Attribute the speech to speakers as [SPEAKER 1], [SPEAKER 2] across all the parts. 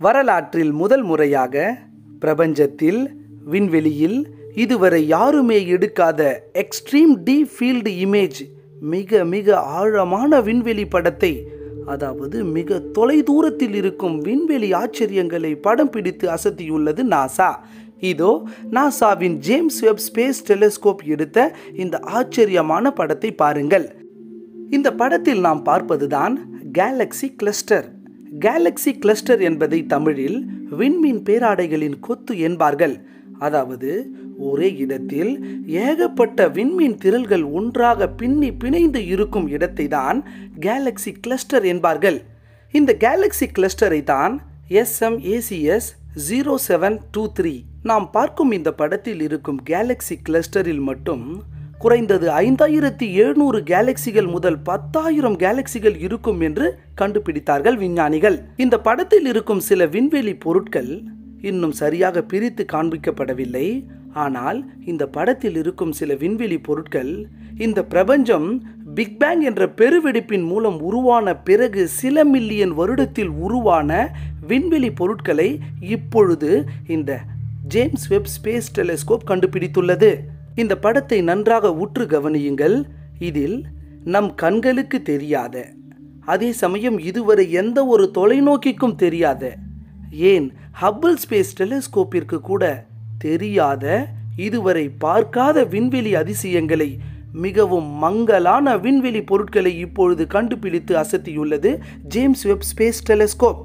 [SPEAKER 1] வரலாற்றில் முதல் முறையாக பிரபஞ்சத்தில் விண்வெளியில் இதுவரை யாருமே எடுக்காத எக்ஸ்ட்ரீம் டீ ஃபீல்டு இமேஜ் மிக மிக ஆழமான விண்வெளி படத்தை அதாவது மிக தொலைதூரத்தில் இருக்கும் விண்வெளி ஆச்சரியங்களை படம் பிடித்து அசத்தியுள்ளது நாசா இதோ நாசாவின் ஜேம்ஸ் வெப் ஸ்பேஸ் டெலிஸ்கோப் எடுத்த இந்த ஆச்சரியமான படத்தை பாருங்கள் இந்த படத்தில் நாம் பார்ப்பதுதான் கேலக்ஸி கிளஸ்டர் கேலக்ஸி கிளஸ்டர் என்பதை தமிழில் விண்மீன் பேராடைகளின் கொத்து என்பார்கள் அதாவது ஒரே இடத்தில் ஏகப்பட்ட விண்மீன் திரள்கள் ஒன்றாக பின்னி பிணைந்து இருக்கும் இடத்தை தான் கேலக்ஸி கிளஸ்டர் என்பார்கள் இந்த கேலக்ஸி கிளஸ்டரை தான் SMACS zero seven two three நாம் பார்க்கும் இந்த படத்தில் இருக்கும் கேலக்ஸி கிளஸ்டரில் மட்டும் குறைந்தது ஐந்தாயிரத்தி எழுநூறு கேலக்சிகள் முதல் பத்தாயிரம் கேலக்சிகள் இருக்கும் என்று கண்டுபிடித்தார்கள் விஞ்ஞானிகள் இந்த படத்தில் இருக்கும் சில விண்வெளி பொருட்கள் இன்னும் சரியாக பிரித்து காண்பிக்கப்படவில்லை ஆனால் இந்த படத்தில் இருக்கும் சில விண்வெளி பொருட்கள் இந்த பிரபஞ்சம் பிக் பேங் என்ற பெருவெடிப்பின் மூலம் உருவான பிறகு சில மில்லியன் வருடத்தில் உருவான விண்வெளி பொருட்களை இப்பொழுது இந்த ஜேம்ஸ் வெப் ஸ்பேஸ் டெலிஸ்கோப் கண்டுபிடித்துள்ளது இந்த படத்தை நன்றாக உற்று கவனியுங்கள் இதில் நம் கண்களுக்கு தெரியாத அதே சமயம் இதுவரை எந்த ஒரு தொலைநோக்கிக்கும் தெரியாத ஏன் ஹப்பிள் ஸ்பேஸ் டெலிஸ்கோப்பிற்கு கூட தெரியாத இதுவரை பார்க்காத விண்வெளி அதிசயங்களை மிகவும் மங்கலான விண்வெளி பொருட்களை இப்பொழுது கண்டுபிடித்து அசத்தியுள்ளது ஜேம்ஸ் வெப் ஸ்பேஸ் டெலிஸ்கோப்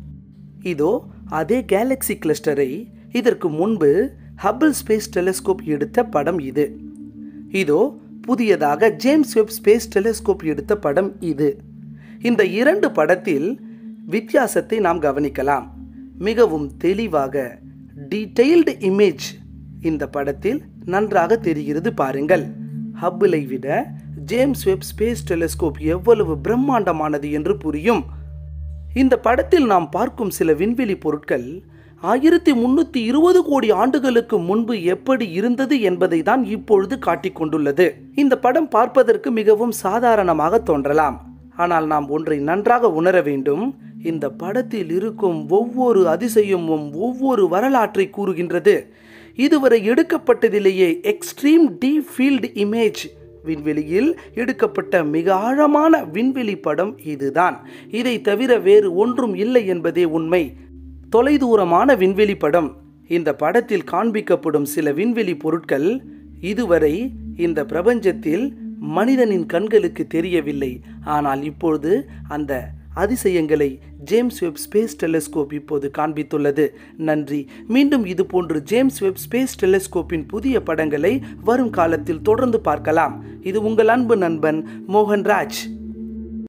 [SPEAKER 1] இதோ அதே கேலக்ஸி கிளஸ்டரை இதற்கு முன்பு ஹப்பிள் ஸ்பேஸ் டெலிஸ்கோப் எடுத்த படம் இது இதோ புதியதாக ஜேம்ஸ் வெப் ஸ்பேஸ் டெலிஸ்கோப் எடுத்த படம் இது இந்த இரண்டு படத்தில் வித்தியாசத்தை நாம் கவனிக்கலாம் மிகவும் தெளிவாக டீட்டெயில்டு இமேஜ் இந்த படத்தில் நன்றாக தெரிகிறது பாருங்கள் ஹப்பிளை விட ஜேம்ஸ் வெப் ஸ்பேஸ் டெலிஸ்கோப் எவ்வளவு பிரம்மாண்டமானது என்று புரியும் இந்த படத்தில் நாம் பார்க்கும் சில விண்வெளி பொருட்கள் ஆயிரத்தி முன்னூற்றி இருபது கோடி ஆண்டுகளுக்கு முன்பு எப்படி இருந்தது என்பதை தான் இப்பொழுது காட்டிக் கொண்டுள்ளது இந்த படம் பார்ப்பதற்கு மிகவும் சாதாரணமாக தோன்றலாம் ஆனால் நாம் ஒன்றை நன்றாக உணர வேண்டும் இந்த படத்தில் இருக்கும் ஒவ்வொரு அதிசயமும் ஒவ்வொரு வரலாற்றை கூறுகின்றது இதுவரை எடுக்கப்பட்டதிலேயே எக்ஸ்ட்ரீம் டீ ஃபீல்டு இமேஜ் விண்வெளியில் எடுக்கப்பட்ட மிக ஆழமான விண்வெளி படம் இதுதான் இதை தவிர வேறு ஒன்றும் இல்லை என்பதே உண்மை தொலைதூரமான விண்வெளி படம் இந்த படத்தில் காண்பிக்கப்படும் சில விண்வெளி பொருட்கள் இதுவரை இந்த பிரபஞ்சத்தில் மனிதனின் கண்களுக்கு தெரியவில்லை ஆனால் இப்பொழுது அந்த அதிசயங்களை ஜேம்ஸ் வெப் ஸ்பேஸ் டெலிஸ்கோப் இப்போது காண்பித்துள்ளது நன்றி மீண்டும் இது போன்று ஜேம்ஸ் வெப் ஸ்பேஸ் டெலிஸ்கோப்பின் புதிய படங்களை வரும் காலத்தில் தொடர்ந்து பார்க்கலாம் இது உங்கள் அன்பு நண்பன் மோகன்ராஜ்